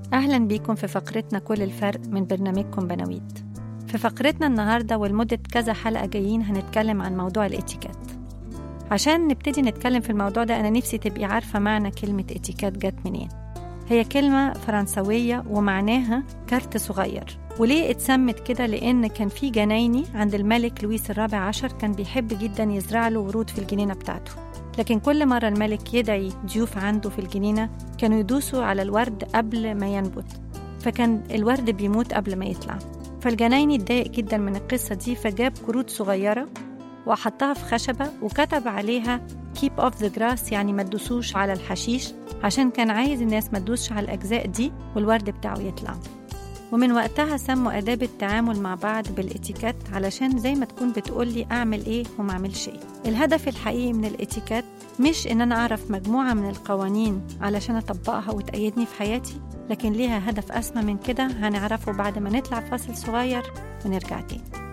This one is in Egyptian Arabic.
أهلا بيكم في فقرتنا كل الفرق من برنامجكم بناويت في فقرتنا النهاردة ولمدة كذا حلقة جايين هنتكلم عن موضوع الاتيكات عشان نبتدي نتكلم في الموضوع ده أنا نفسي تبقي عارفة معنى كلمة اتيكات جت منين هي كلمة فرنسوية ومعناها كارت صغير وليه اتسمت كده لأن كان في جنايني عند الملك لويس الرابع عشر كان بيحب جدا يزرع له ورود في الجنينة بتاعته لكن كل مرة الملك يدعي ضيوف عنده في الجنينة كانوا يدوسوا على الورد قبل ما ينبت فكان الورد بيموت قبل ما يطلع فالجنايني اتضايق جدا من القصة دي فجاب كروت صغيرة وحطها في خشبة وكتب عليها keep off the grass يعني ما تدوسوش على الحشيش عشان كان عايز الناس ما تدوسش على الأجزاء دي والورد بتاعه يطلع ومن وقتها سموا آداب التعامل مع بعض بالاتيكات علشان زي ما تكون بتقولي أعمل إيه وما أعملش إيه الهدف الحقيقي من الاتيكات مش إن أنا أعرف مجموعة من القوانين علشان أطبقها وتأيدني في حياتي لكن ليها هدف أسمى من كده هنعرفه بعد ما نطلع فاصل صغير ونرجع تاني